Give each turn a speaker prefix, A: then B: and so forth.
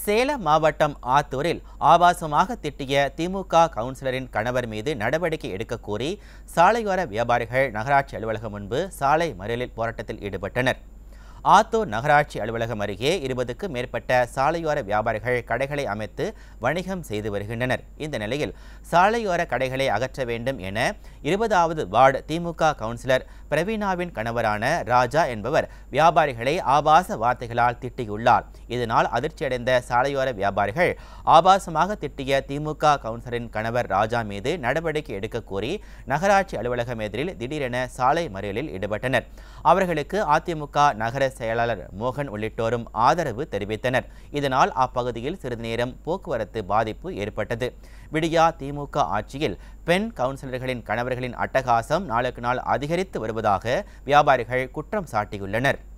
A: சேலம் மாவட்டம் ஆத்தூரில் ஆபாசமாக திட்டிய திமுக கவுன்சிலரின் கணவர் மீது நடவடிக்கை எடுக்க கோரி சாலையோர வியாபாரிகள் நகராட்சி அலுவலகம் முன்பு சாலை மறியலில் போராட்டத்தில் ஈடுபட்டனர் ஆத்தூர் நகராட்சி அலுவலகம் அருகே இருபதுக்கு மேற்பட்ட சாலையோர வியாபாரிகள் கடைகளை அமைத்து வணிகம் செய்து வருகின்றனர் இந்த நிலையில் சாலையோர கடைகளை அகற்ற வேண்டும் என இருபதாவது வார்டு திமுக கவுன்சிலர் பிரவீனாவின் கணவரான ராஜா என்பவர் வியாபாரிகளை ஆபாச வார்த்தைகளால் திட்டியுள்ளார் இதனால் அதிர்ச்சியடைந்த சாலையோர வியாபாரிகள் ஆபாசமாக திட்டிய திமுக கவுன்சிலரின் கணவர் ராஜா மீது நடவடிக்கை எடுக்க கோரி நகராட்சி அலுவலகம் எதிரில் திடீரென சாலை மறியலில் ஈடுபட்டனர் அவர்களுக்கு அதிமுக நகர செயலாளர் மோகன் உள்ளிட்டோரும் ஆதரவு தெரிவித்தனர் இதனால் அப்பகுதியில் சிறிது நேரம் போக்குவரத்து பாதிப்பு ஏற்பட்டது விடியா திமுக ஆட்சியில் பெண் கவுன்சிலர்களின் கணவர்களின் அட்டகாசம் நாளுக்கு நாள் அதிகரித்து வருவதாக வியாபாரிகள் குற்றம் சாட்டியுள்ளனர்